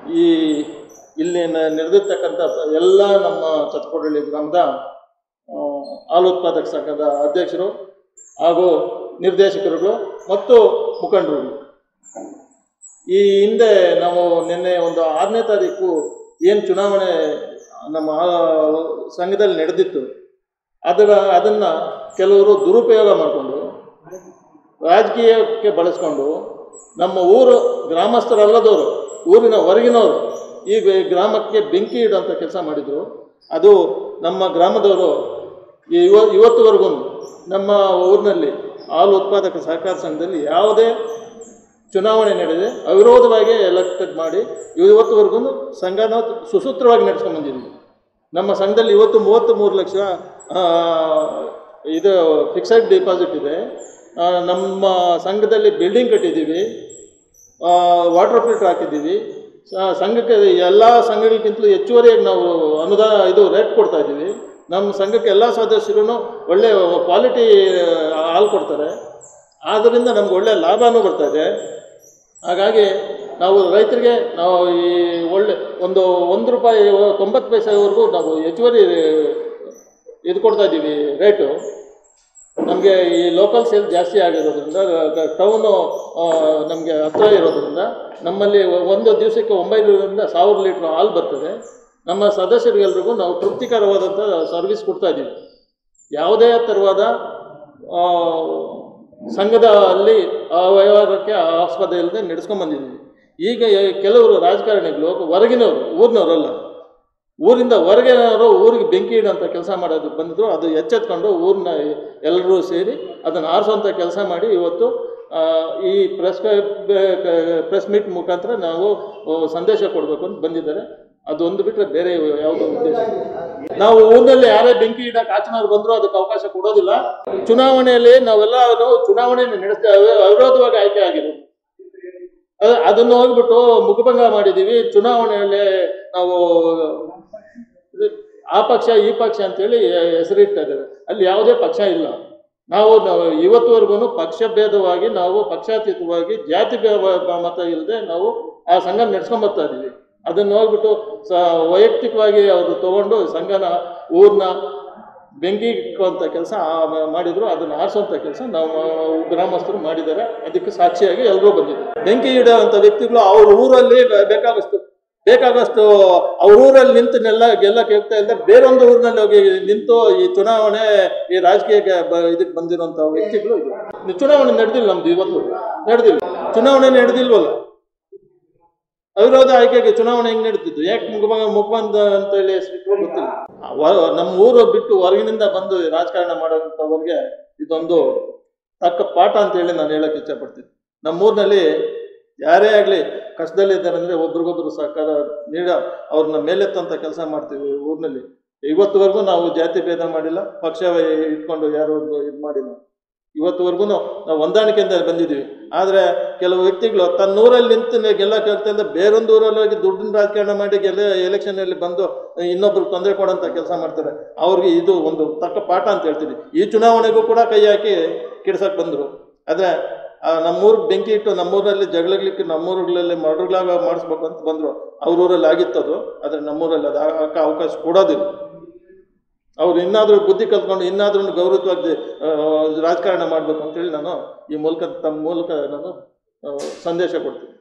ಈ ಇಲ್ಲಿ ನ- ನಡೆದಿರ್ತಕ್ಕಂಥ ಎಲ್ಲ ನಮ್ಮ ಚತುಕೋಡಳ್ಳಿ ಗ್ರಾಮದ ಆ, ಹಾಲು ಉತ್ಪಾದಕ ಸಂಘದ ಅಧ್ಯಕ್ಷರು ಹಾಗೂ ನಿರ್ದೇಶಕರುಗಳು ಮತ್ತು ಮುಖಂಡರುಗಳು ಈ ಹಿಂದೆ ನಾವು ನಿನ್ನೆ ಒಂದು ಆರನೇ ತಾರೀಕು ಏನು ಚುನಾವಣೆ ನಮ್ಮ ಆ ಸಂಘದಲ್ಲಿ ನಡೆದಿತ್ತು ಅದರ ಅದನ್ನು ಕೆಲವರು ದುರುಪಯೋಗ ಮಾಡಿಕೊಂಡು ರಾಜಕೀಯಕ್ಕೆ ಬಳಸ್ಕೊಂಡು ನಮ್ಮ ಊರು ಗ್ರಾಮಸ್ಥರಲ್ಲದವರು ಊರಿನ ಹೊರಗಿನವರು ಈ ಗ- ಗ್ರಾಮಕ್ಕೆ ಬೆಂಕಿ ಇಡುವಂಥ ಕೆಲಸ ಮಾಡಿದರು ಅದು ನಮ್ಮ ಗ್ರಾಮದವರು ಇವ ಇವತ್ತುವರೆಗೂ ನಮ್ಮ ಊರಿನಲ್ಲಿ ಹಾಲು ಉತ್ಪಾದಕ ಸಹಕಾರ ಸಂಘದಲ್ಲಿ ಯಾವುದೇ ಚುನಾವಣೆ ನಡೆದೆ ಅವಿರೋಧವಾಗಿ ಎಲೆಕ್ಟೆಡ್ ಮಾಡಿ ಇವತ್ತುವರೆಗೂ ಸಂಘನ ಸುಸೂತ್ರವಾಗಿ ನಡೆಸ್ಕೊಂಡು ಬಂದಿದ್ದೀವಿ ನಮ್ಮ ಸಂಘದಲ್ಲಿ ಇವತ್ತು ಮೂವತ್ತು ಮೂರು ಲಕ್ಷ ಆ, ಇದು ಫಿಕ್ಸೆಡ್ ಡಿಪಾಸಿಟ್ ಇದೆ ಆ, ನಮ್ಮ ಸಂಘದಲ್ಲಿ ಬಿಲ್ಡಿಂಗ್ ಕಟ್ಟಿದ್ದೀವಿ ವಾಟರ್ ಫಿಲ್ಟರ್ ಹಾಕಿದ್ದೀವಿ ಸ- ಸಂಘಕ್ಕೆ ಎಲ್ಲ ಸಂಘಗಳಿಗಿಂತಲೂ ಹೆಚ್ಚುವರಿಯಾಗಿ ನಾವು ಅನುದಾನ ಇದು ರೇಟ್ ಕೊಡ್ತಾ ಇದ್ದೀವಿ ನಮ್ಮ ಸಂಘಕ್ಕೆ ಎಲ್ಲ ಸದಸ್ಯರು ಒಳ್ಳೆ ಕ್ವಾಲಿಟಿ ಹಾಲು ಕೊಡ್ತಾರೆ ಆದ್ದರಿಂದ ನಮ್ಗೆ ಒಳ್ಳೆ ಲಾಭನೂ ಬರ್ತಾ ಇದೆ ಹಾಗಾಗಿ ನಾವು ರೈತರಿಗೆ ನಾವು ಈ ಒಳ್ಳೆ ಒಂದು ಒಂದು ರೂಪಾಯಿ ತೊಂಬತ್ತು ಪೈಸೆವರೆಗೂ ನಾವು ಹೆಚ್ಚುವರಿ ಇದು ಕೊಡ್ತಾ ಇದ್ದೀವಿ ರೇಟು ನಮಗೆ ಈ ಲೋಕಲ್ ಸೇಲ್ ಜಾಸ್ತಿ ಆಗಿರೋದ್ರಿಂದ ಟೌನು ನಮಗೆ ಹತ್ರ ಇರೋದ್ರಿಂದ ನಮ್ಮಲ್ಲಿ ಒಂದು ದಿವಸಕ್ಕೆ ಒಂಬೈನೂರರಿಂದ ಸಾವಿರ ಲೀಟ್ರ್ ಹಾಲು ಬರ್ತದೆ ನಮ್ಮ ಸದಸ್ಯರಿಗೆಲ್ರಿಗೂ ನಾವು ತೃಪ್ತಿಕರವಾದಂಥ ಸರ್ವಿಸ್ ಕೊಡ್ತಾ ಇದ್ದೀವಿ ಯಾವುದೇ ಥರವಾದ ಆ, ಸಂಘದ ಅಲ್ಲಿ ಆ ವ್ಯವಹಾರಕ್ಕೆ ಆಸ್ಪದ ಇಲ್ಲದೆ ನಡೆಸ್ಕೊಂಡ್ ಬಂದಿದ್ದೀವಿ ಈಗ ಕೆಲವರು ರಾಜಕಾರಣಿಗಳು ಹೊರಗಿನವರು ಊರಿನವರಲ್ಲ ಊರಿಂದ ಹೊರಗಿನವರು ಊರಿಗೆ ಬೆಂಕಿ ಇಡೋಂಥ ಕೆಲಸ ಮಾಡೋದು ಬಂದಿದ್ರು ಅದು ಎಚ್ಚೆತ್ಕೊಂಡು ಊರನ್ನ ಎಲ್ಲರೂ ಸೇರಿ ಅದನ್ನು ಆರಿಸೋಂಥ ಕೆಲಸ ಮಾಡಿ ಇವತ್ತು ಆ, ಈ ಪ್ರೆಸ್ ಪ್ರೆಸ್ ಮೀಟ್ ಮುಖಾಂತರ ನಾವು ಆ, ಸಂದೇಶ ಕೊಡಬೇಕು ಅಂತ ಬಂದಿದ್ದಾರೆ ಅದೊಂದು ಬಿಟ್ಟರೆ ಬೇರೆ ಯಾವುದೋ ಉದ್ದೇಶ ಇಲ್ಲ. ನಾವು ಊರಿನಲ್ಲಿ ಯಾರೇ ಬೆಂಕಿ ಇಡಕ್ಕೆ ಆಚನವ್ರು ಬಂದರೂ ಅದಕ್ಕೆ ಅವಕಾಶ ಕೊಡೋದಿಲ್ಲ ಚುನಾವಣೆಯಲ್ಲಿ ನಾವೆಲ್ಲ ಚುನಾವಣೆಯನ್ನು ನಡೆಸ್ತೇವೆ ಅವಿರೋಧವಾಗಿ ಆಯ್ಕೆ ಆಗಿರೋದು ಅದ ಅದನ್ನು ಹೋಗ್ಬಿಟ್ಟು ಮುಖಭಂಗ ಮಾಡಿದ್ದೀವಿ ಚುನಾವಣೆಯಲ್ಲಿ ನಾವು ಇದು ಆ ಪಕ್ಷ ಈ ಪಕ್ಷ ಅಂತೇಳಿ ಹೆಸರಿಡ್ತಾ ಇದ್ದಾರೆ ಅಲ್ಲಿ ಯಾವುದೇ ಪಕ್ಷ ಇಲ್ಲ ನಾವು ನಾವು ಇವತ್ತುವರೆಗೂ ಪಕ್ಷ ಭೇದವಾಗಿ ನಾವು ಪಕ್ಷಾತೀತವಾಗಿ ಜಾತಿ ಭೇ- ಭ- ಮತ ಇಲ್ಲದೆ ನಾವು ಆ ಸಂಘ ನಡ್ಸ್ಕೊಂಡ್ ಬರ್ತಾ ಇದ್ದೀವಿ ಅದನ್ನು ಹೋಗ್ಬಿಟ್ಟು ಸ ವೈಯಕ್ತಿಕವಾಗಿ ಅವರು ತಗೊಂಡು ಸಂಘನ ಊರ್ನ ಬೆಂಕಿ ಇಕ್ಕುವಂಥ ಕೆಲಸ ಮಾಡಿದ್ರು ಅದನ್ನು ಆರಿಸುವಂಥ ಕೆಲಸ ನಾವು ಗ್ರಾಮಸ್ಥರು ಮಾಡಿದ್ದಾರೆ ಅದಕ್ಕೆ ಸಾಕ್ಷಿಯಾಗಿ ಎಲ್ಲರೂ ಬಂದಿದ್ದಾರೆ ಬೆಂಕಿ ಇಡುವಂಥ ವ್ಯಕ್ತಿಗಳು ಅವ್ರ ಊರಲ್ಲಿ ಬ- ಬೇಕಾದಷ್ಟು ಬೇಕಾದಷ್ಟು ಅವ್ರ ಊರಲ್ಲಿ ನಿಂತು ನೆಲ್ಲ ಗೆಲ್ಲಕ್ಕೆ ಹೋಗ್ತಾ ಇಲ್ಲದೆ ಬೇರೊಂದು ಊರಿನಲ್ಲಿ ಹೋಗಿ ನಿಂತು ಈ ಚುನಾವಣೆ ಈ ರಾಜಕೀಯಕ್ಕೆ ಬ ಇದಕ್ಕೆ ಬಂದಿರುವಂಥ ವ್ಯಕ್ತಿಗಳು ಇದು ಚುನಾವಣೆ ನಡೆದಿಲ್ಲ ನಮ್ದು ಇವತ್ತು ನಡೆದಿಲ್ಲ ಚುನಾವಣೆ ನಡೆದಿಲ್ವಲ್ಲ ಅವಿರೋಧ ಆಯ್ಕೆಗೆ ಚುನಾವಣೆ ಹೆಂಗ್ ನಡೀತಿತ್ತು ಯಾಕೆ ಮುಖ ಮುಖಬಂಧ ಅಂತ ಹೇಳಿ ಹೆಸರಿಟ್ರು ಗೊತ್ತಿಲ್ಲ ಆ ವ- ನಮ್ಮ ಊರು ಬಿಟ್ಟು ಹೊರಗಿನಿಂದ ಬಂದು ರಾಜಕಾರಣ ಮಾಡೋಂಥವ್ರಿಗೆ ಇದೊಂದು ತಕ್ಕ ಪಾಠ ಅಂತ ಹೇಳಿ ನಾನು ಹೇಳಕ್ ಇಚ್ಛಪಡ್ತೀನಿ ನಮ್ಮೂರಿನಲ್ಲಿ ಯಾರೇ ಆಗಲಿ ಕಷ್ಟದಲ್ಲಿದ್ದಾರೆ ಅಂದರೆ ಒಬ್ರಿಗೊಬ್ರು ಸಹಕಾರ ನೀಡ ಅವ್ರನ್ನ ಮೇಲೆತ್ತಂತ ಕೆಲಸ ಮಾಡ್ತೀವಿ ಊರಿನಲ್ಲಿ ಇವತ್ತುವರೆಗೂ ನಾವು ಜಾತಿ ಭೇದ ಮಾಡಿಲ್ಲ ಪಕ್ಷ ಇಟ್ಕೊಂಡು ಯಾರು ಇದು ಮಾಡಿಲ್ಲ ಇವತ್ತುವರೆಗೂ ನಾವು ಹೊಂದಾಣಿಕೆಯಿಂದ ಬಂದಿದ್ದೀವಿ ಆದರೆ ಕೆಲವು ವ್ಯಕ್ತಿಗಳು ತನ್ನ ಊರಲ್ಲಿ ನಿಂತು ಗೆಲ್ಲಕ್ಕೆ ಆಗ್ತಾ ಇಲ್ಲ ಬೇರೊಂದು ಊರಲ್ಲಿ ಹೋಗಿ ದುಡ್ಡಿನ ರಾಜಕಾರಣ ಮಾಡಿ ಗೆಲ್ಲ ಎಲೆಕ್ಷನಲ್ಲಿ ಬಂದು ಇನ್ನೊಬ್ರು ತೊಂದರೆ ಕೊಡೋಂಥ ಕೆಲಸ ಮಾಡ್ತಾರೆ ಅವ್ರಿಗೆ ಇದು ಒಂದು ತಕ್ಕ ಪಾಠ ಅಂತ ಹೇಳ್ತೀನಿ ಈ ಚುನಾವಣೆಗೂ ಕೂಡ ಕೈ ಹಾಕಿ ಕೆಡ್ಸಕ್ಕೆ ಬಂದರು ಆದರೆ ನಮ್ಮೂರಿಗೆ ಬೆಂಕಿ ಇಟ್ಟು ನಮ್ಮೂರಲ್ಲಿ ಜಗಳಗ್ಲಿಕ್ಕೆ ನಮ್ಮೂರುಗಳಲ್ಲಿ ಮರ್ಡರ್ಗಳಾಗ ಮಾಡಿಸ್ಬೇಕು ಅಂತ ಬಂದರು ಅವ್ರ ಊರಲ್ಲಿ ಆಗಿತ್ತದು ಆದರೆ ನಮ್ಮೂರಲ್ಲಿ ಅದು ಆಗಕ್ಕೆ ಅವಕಾಶ ಕೊಡೋದಿಲ್ಲ ಅವ್ರು ಇನ್ನಾದರೂ ಬುದ್ಧಿ ಕಲ್ತ್ಕೊಂಡು ಇನ್ನಾದ್ರೂ ಗೌರವವಾಗಿ ಆ, ರಾಜಕಾರಣ ಮಾಡಬೇಕು ಅಂತೇಳಿ ನಾನು ಈ ಮೂಲಕ ತಮ್ಮ ಮೂಲಕ ನಾನು ಆ, ಸಂದೇಶ ಕೊಡ್ತೀನಿ